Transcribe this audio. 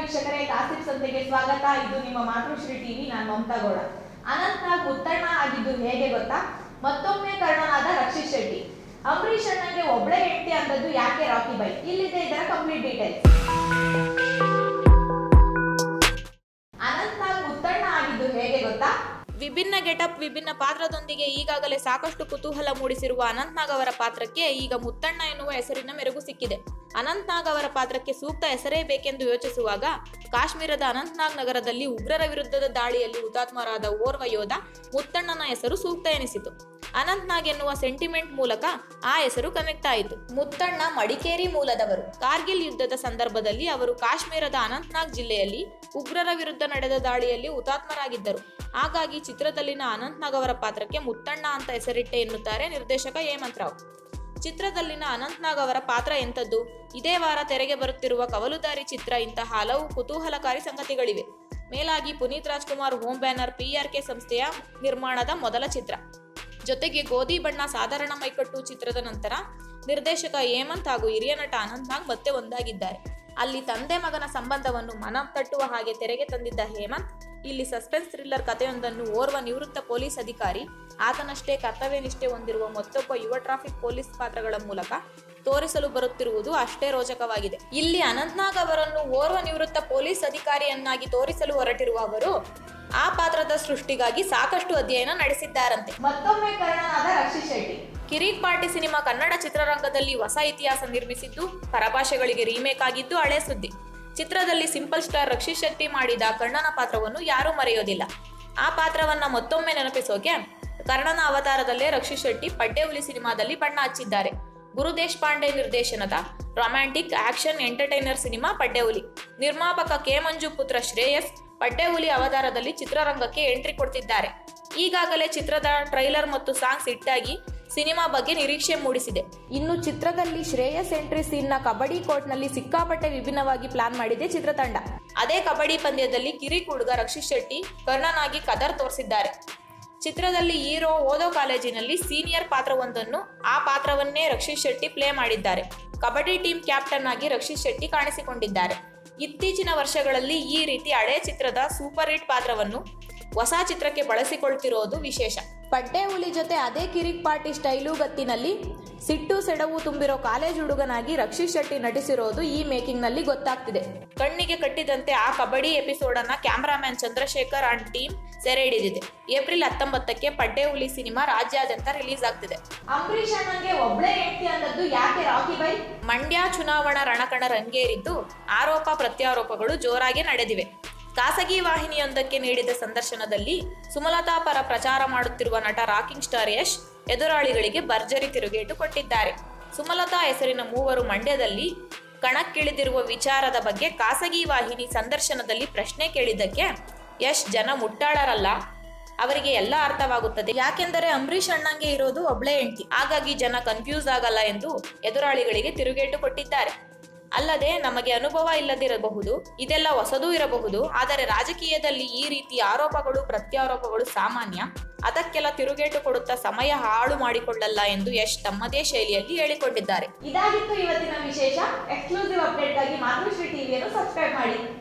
ವೀಕ್ಷಕರೇ ಕಾಸಿಪ್ ಸಂತೆಗೆ ಸ್ವಾಗತ ಇದು ನಿಮ್ಮ ಮಾತೃಶ್ರೀ ಟಿವಿ ನಾನು ಮಮತಾ ಗೌಡ ಅನಂತ್ನಾಗ್ ಮುತ್ತಣ್ಣ ಆಗಿದ್ದು ಹೇಗೆ ಗೊತ್ತಾ ಮತ್ತೊಮ್ಮೆ ಕರ್ಣನಾದ ರಕ್ಷಿತ್ ಶೆಟ್ಟಿ ಅಂಬರೀಷ್ ಅಣ್ಣಂಗೆ ಒಬ್ಳೆ ಹೆಂಡತಿ ಅಂದದ್ದು ಯಾಕೆ ರಾಕಿ ಬೈ ಇಲ್ಲಿದೆ ಇದರ ಕಂಪ್ಲೀಟ್ ಡೀಟೇಲ್ಸ್ ಅನಂತ್ನಾಗ್ ಮುತ್ತಣ್ಣ ಆಗಿದ್ದು ಹೇಗೆ ಗೊತ್ತಾ ವಿಭಿನ್ನ ಗೆಟಪ್ ವಿಭಿನ್ನ ಪಾತ್ರದೊಂದಿಗೆ ಈಗಾಗಲೇ ಸಾಕಷ್ಟು ಕುತೂಹಲ ಮೂಡಿಸಿರುವ ಅನಂತ್ನಾಗ್ ಅವರ ಪಾತ್ರಕ್ಕೆ ಈಗ ಮುತ್ತಣ್ಣ ಎನ್ನುವ ಹೆಸರಿನ ಮೆರುಗು ಸಿಕ್ಕಿದೆ ಅನಂತ್ನಾಗ್ ಅವರ ಪಾತ್ರಕ್ಕೆ ಸೂಕ್ತ ಹೆಸರೇ ಬೇಕೆಂದು ಯೋಚಿಸುವಾಗ ಕಾಶ್ಮೀರದ ಅನಂತ್ನಾಗ್ ನಗರದಲ್ಲಿ ಉಗ್ರರ ವಿರುದ್ಧದ ದಾಳಿಯಲ್ಲಿ ಹುತಾತ್ಮರಾದ ಓರ್ವ ಯೋಧ ಮುತ್ತಣ್ಣನ ಹೆಸರು ಸೂಕ್ತ ಎನಿಸಿತು ಅನಂತ್ನಾಗ್ ಎನ್ನುವ ಸೆಂಟಿಮೆಂಟ್ ಮೂಲಕ ಆ ಹೆಸರು ಕನೆಕ್ಟ್ ಆಯಿತು ಮುತ್ತಣ್ಣ ಮಡಿಕೇರಿ ಮೂಲದವರು ಕಾರ್ಗಿಲ್ ಯುದ್ಧದ ಸಂದರ್ಭದಲ್ಲಿ ಅವರು ಕಾಶ್ಮೀರದ ಅನಂತ್ನಾಗ್ ಜಿಲ್ಲೆಯಲ್ಲಿ ಉಗ್ರರ ವಿರುದ್ಧ ನಡೆದ ದಾಳಿಯಲ್ಲಿ ಹುತಾತ್ಮರಾಗಿದ್ದರು ಹಾಗಾಗಿ ಚಿತ್ರದಲ್ಲಿನ ಅನಂತ್ನಾಗ್ ಅವರ ಪಾತ್ರಕ್ಕೆ ಮುತ್ತಣ್ಣ ಅಂತ ಹೆಸರಿಟ್ಟೆ ಎನ್ನುತ್ತಾರೆ ನಿರ್ದೇಶಕ ಹೇಮಂತ್ ರಾವ್ ಚಿತ್ರದಲ್ಲಿನ ಅನಂತ್ನಾಗ್ ಅವರ ಪಾತ್ರ ಎಂಥದ್ದು ಇದೇ ವಾರ ತೆರೆಗೆ ಬರುತ್ತಿರುವ ಕವಲುದಾರಿ ಚಿತ್ರ ಇಂತಹ ಹಲವು ಕುತೂಹಲಕಾರಿ ಸಂಗತಿಗಳಿವೆ ಮೇಲಾಗಿ Puneeth Rajkumar home banner PRK ಸಂಸ್ಥೆಯ ನಿರ್ಮಾಣದ ಮೊದಲ ಚಿತ್ರ ಜೊತೆಗೆ ಗೋಧಿ ಬಣ್ಣ ಸಾಧಾರಣ ಮೈಕಟ್ಟು ಚಿತ್ರದ ನಂತರ ನಿರ್ದೇಶಕ ಹೇಮಂತ್ ಹಾಗೂ ಹಿರಿಯ ನಟ ಅನಂತ್ನಾಗ್ ಮತ್ತೆ ಒಂದಾಗಿದ್ದಾರೆ ಅಲ್ಲಿ ತಂದೆ ಮಗನ ಸಂಬಂಧವನ್ನು ಮನ ತಟ್ಟುವ ಹಾಗೆ ತೆರೆಗೆ ತಂದಿದ್ದ ಹೇಮಂತ್ ಇಲ್ಲಿ ಸಸ್ಪೆನ್ಸ್ ಥ್ರಿಲ್ಲರ್ ಕಥೆಯೊಂದನ್ನು ಓರ್ವ ನಿವೃತ್ತ ಪೊಲೀಸ್ ಅಧಿಕಾರಿ ಆತನಷ್ಟೇ ಕರ್ತವ್ಯ ನಿಷ್ಠೆ ಹೊಂದಿರುವ ಮತ್ತೊಬ್ಬ ಯುವ ಟ್ರಾಫಿಕ್ ಪೊಲೀಸ್ ಪಾತ್ರಗಳ ಮೂಲಕ ತೋರಿಸಲು ಬರುತ್ತಿರುವುದು ಅಷ್ಟೇ ರೋಚಕವಾಗಿದೆ ಇಲ್ಲಿ ಅನಂತ್ನಾಗ್ ಅವರನ್ನು ಓರ್ವ ನಿವೃತ್ತ ಪೊಲೀಸ್ ಅಧಿಕಾರಿಯನ್ನಾಗಿ ತೋರಿಸಲು ಹೊರಟಿರುವ ಅವರು ಆ ಪಾತ್ರದ ಸೃಷ್ಟಿಗಾಗಿ ಸಾಕಷ್ಟು ಅಧ್ಯಯನ ನಡೆಸಿದ್ದಾರಂತೆ ಮತ್ತೊಮ್ಮೆ ಕರ್ಣನಾದ ರಕ್ಷಿತ್ ಶೆಟ್ಟಿ ಕಿರೀಟ್ ಪಾರ್ಟಿ ಸಿನಿಮಾ ಕನ್ನಡ ಚಿತ್ರರಂಗದಲ್ಲಿ ಹೊಸ ಇತಿಹಾಸ ನಿರ್ಮಿಸಿದ್ದು ಪರಭಾಷೆಗಳಿಗೆ ರೀಮೇಕ್ ಆಗಿದ್ದು ಹಳೆ ಸುದ್ದಿ ಚಿತ್ರದಲ್ಲಿ ಸಿಂಪಲ್ ಸ್ಟಾರ್ ರಕ್ಷಿತ್ ಶೆಟ್ಟಿ ಮಾಡಿದ ಕರ್ಣನ ಪಾತ್ರವನ್ನು ಯಾರೂ ಮರೆಯೋದಿಲ್ಲ ಆ ಪಾತ್ರವನ್ನ ಮತ್ತೊಮ್ಮೆ ನೆನಪಿಸೋಕೆ ಕರ್ಣನ ಅವತಾರದಲ್ಲೇ ರಕ್ಷಿತ್ ಶೆಟ್ಟಿ ಪಡ್ಡೆ ಹುಲಿ ಸಿನಿಮಾದಲ್ಲಿ ಬಣ್ಣ ಹಚ್ಚಿದ್ದಾರೆ ಗುರು ದೇಶಪಾಂಡೆ ನಿರ್ದೇಶನದ romantic action entertainer cinema Padde Huli ನಿರ್ಮಾಪಕ ಕೆ ಮಂಜು ಪುತ್ರ ಶ್ರೇಯಸ್ ಪಡ್ಡೆ ಹುಲಿ ಅವತಾರದಲ್ಲಿ ಚಿತ್ರರಂಗಕ್ಕೆ ಎಂಟ್ರಿ ಕೊಡ್ತಿದ್ದಾರೆ ಈಗಾಗಲೇ ಚಿತ್ರದ ಟ್ರೈಲರ್ ಮತ್ತು ಸಾಂಗ್ಸ್ ಹಿಟ್ಟಾಗಿ ಸಿನಿಮಾ ಬಗ್ಗೆ ನಿರೀಕ್ಷೆ ಮೂಡಿಸಿದೆ ಇನ್ನು ಚಿತ್ರದಲ್ಲಿ ಶ್ರೇಯಸ್ ಎಂಟ್ರಿ ಸೀನ್ನ ಕಬಡ್ಡಿ ಕೋರ್ಟ್ನಲ್ಲಿ ಸಿಕ್ಕಾಪಟ್ಟೆ ವಿಭಿನ್ನವಾಗಿ ಪ್ಲಾನ್ ಮಾಡಿದೆ ಚಿತ್ರತಂಡ ಅದೇ ಕಬಡ್ಡಿ ಪಂದ್ಯದಲ್ಲಿ ಕಿರಿಕ್ ಹುಡುಗ ರಕ್ಷಿತ್ ಶೆಟ್ಟಿ ಕರ್ಣನಾಗಿ ಕದರ್ ತೋರಿಸಿದ್ದಾರೆ ಚಿತ್ರದಲ್ಲಿ ಹೀರೋ ಓದೋ ಕಾಲೇಜಿನಲ್ಲಿ ಸೀನಿಯರ್ ಪಾತ್ರವೊಂದನ್ನು ಆ ಪಾತ್ರವನ್ನೇ ರಕ್ಷಿತ್ ಶೆಟ್ಟಿ ಪ್ಲೇ ಮಾಡಿದ್ದಾರೆ ಕಬಡ್ಡಿ ಟೀಮ್ ಕ್ಯಾಪ್ಟನ್ ಆಗಿ ರಕ್ಷಿತ್ ಶೆಟ್ಟಿ ಕಾಣಿಸಿಕೊಂಡಿದ್ದಾರೆ ಇತ್ತೀಚಿನ ವರ್ಷಗಳಲ್ಲಿ ಈ ರೀತಿ ಹಳೆ ಚಿತ್ರದ ಸೂಪರ್ ಹಿಟ್ ಪಾತ್ರವನ್ನು ಹೊಸ ಚಿತ್ರಕ್ಕೆ ಬಳಸಿಕೊಳ್ತಿರೋದು ವಿಶೇಷ ಪಡ್ಡೆ ಹುಲಿ ಜೊತೆ ಅದೇ ಕಿರಿಕ್ ಪಾರ್ಟಿ ಸ್ಟೈಲು ಗತ್ತಿನಲ್ಲಿ ಸಿಟ್ಟು ಸೆಡವು ತುಂಬಿರೋ ಕಾಲೇಜ್ ಹುಡುಗನಾಗಿ ರಕ್ಷಿತ್ ಶೆಟ್ಟಿ ನಟಿಸಿರೋದು ಈ ಮೇಕಿಂಗ್ ನಲ್ಲಿ ಗೊತ್ತಾಗ್ತಿದೆ ಕಣ್ಣಿಗೆ ಕಟ್ಟಿದಂತೆ ಆ ಕಬಡ್ಡಿ ಎಪಿಸೋಡ್ ಅನ್ನ ಕ್ಯಾಮರಾಮ್ಯಾನ್ ಚಂದ್ರಶೇಖರ್ ಅಂಡ್ ಟೀಮ್ ಸೆರೆ ಹಿಡಿದಿದೆ ಏಪ್ರಿಲ್ ಹತ್ತೊಂಬತ್ತಕ್ಕೆ ಪಡ್ಡೆ ಹುಲಿ ಸಿನಿಮಾ ರಾಜ್ಯಾದ್ಯಂತ ರಿಲೀಸ್ ಆಗ್ತಿದೆ ಅಂಬರೀಷ್ ಅಣ್ಣಂಗೆ ಒಬ್ಳೆ ಹೆಂಡತಿ ಅಂದದ್ದು ಯಾಕೆ ರಾಕಿ ಬೈ ಮಂಡ್ಯ ಚುನಾವಣಾ ರಣಕಣ ರಂಗೇರಿದ್ದು ಆರೋಪ ಪ್ರತ್ಯಾರೋಪಗಳು ಜೋರಾಗಿ ನಡೆದಿವೆ ಖಾಸಗಿ ವಾಹಿನಿಯೊಂದಕ್ಕೆ ನೀಡಿದ ಸಂದರ್ಶನದಲ್ಲಿ ಸುಮಲತಾ ಪರ ಪ್ರಚಾರ ಮಾಡುತ್ತಿರುವ ನಟ ರಾಕಿಂಗ್ ಸ್ಟಾರ್ ಯಶ್ ಎದುರಾಳಿಗಳಿಗೆ ಭರ್ಜರಿ ತಿರುಗೇಟು ಕೊಟ್ಟಿದ್ದಾರೆ ಸುಮಲತಾ ಹೆಸರಿನ ಮೂವರು ಮಂಡ್ಯದಲ್ಲಿ ಕಣಕ್ಕಿಳಿದಿರುವ ವಿಚಾರದ ಬಗ್ಗೆ ಖಾಸಗಿ ವಾಹಿನಿ ಸಂದರ್ಶನದಲ್ಲಿ ಪ್ರಶ್ನೆ ಕೇಳಿದ್ದಕ್ಕೆ ಯಶ್ ಜನ ಮುಟ್ಟಾಳರಲ್ಲ ಅವರಿಗೆ ಎಲ್ಲ ಅರ್ಥವಾಗುತ್ತದೆ ಯಾಕೆಂದರೆ ಅಂಬರೀಷ್ ಅಣ್ಣಂಗೆ ಇರೋದು ಒಬ್ಳೆ ಹೆಂಡತಿ ಹಾಗಾಗಿ ಜನ ಕನ್ಫ್ಯೂಸ್ ಆಗಲ್ಲ ಎಂದು ಎದುರಾಳಿಗಳಿಗೆ ತಿರುಗೇಟು ಕೊಟ್ಟಿದ್ದಾರೆ ಅಲ್ಲದೆ ನಮಗೆ ಅನುಭವ ಇಲ್ಲದಿರಬಹುದು ಇದೆಲ್ಲ ಹೊಸದೂ ಇರಬಹುದು ಆದರೆ ರಾಜಕೀಯದಲ್ಲಿ ಈ ರೀತಿ ಆರೋಪಗಳು ಪ್ರತ್ಯಾರೋಪಗಳು ಸಾಮಾನ್ಯ ಅದಕ್ಕೆಲ್ಲ ತಿರುಗೇಟು ಕೊಡುತ್ತಾ ಸಮಯ ಹಾಳು ಮಾಡಿಕೊಳ್ಳಲ್ಲ ಎಂದು ಯಶ್ ತಮ್ಮದೇ ಶೈಲಿಯಲ್ಲಿ ಹೇಳಿಕೊಂಡಿದ್ದಾರೆ ಇದಾಗಿತ್ತು ಇವತ್ತಿನ ವಿಶೇಷ ಎಕ್ಸ್ಕ್ಲೂಸಿವ್ ಅಪ್ಡೇಟ್ಗಾಗಿ ಮಾತೃಶ್ರೀ ಟಿವಿಯನ್ನು ಸಬ್ಸ್ಕ್ರೈಬ್ ಮಾಡಿ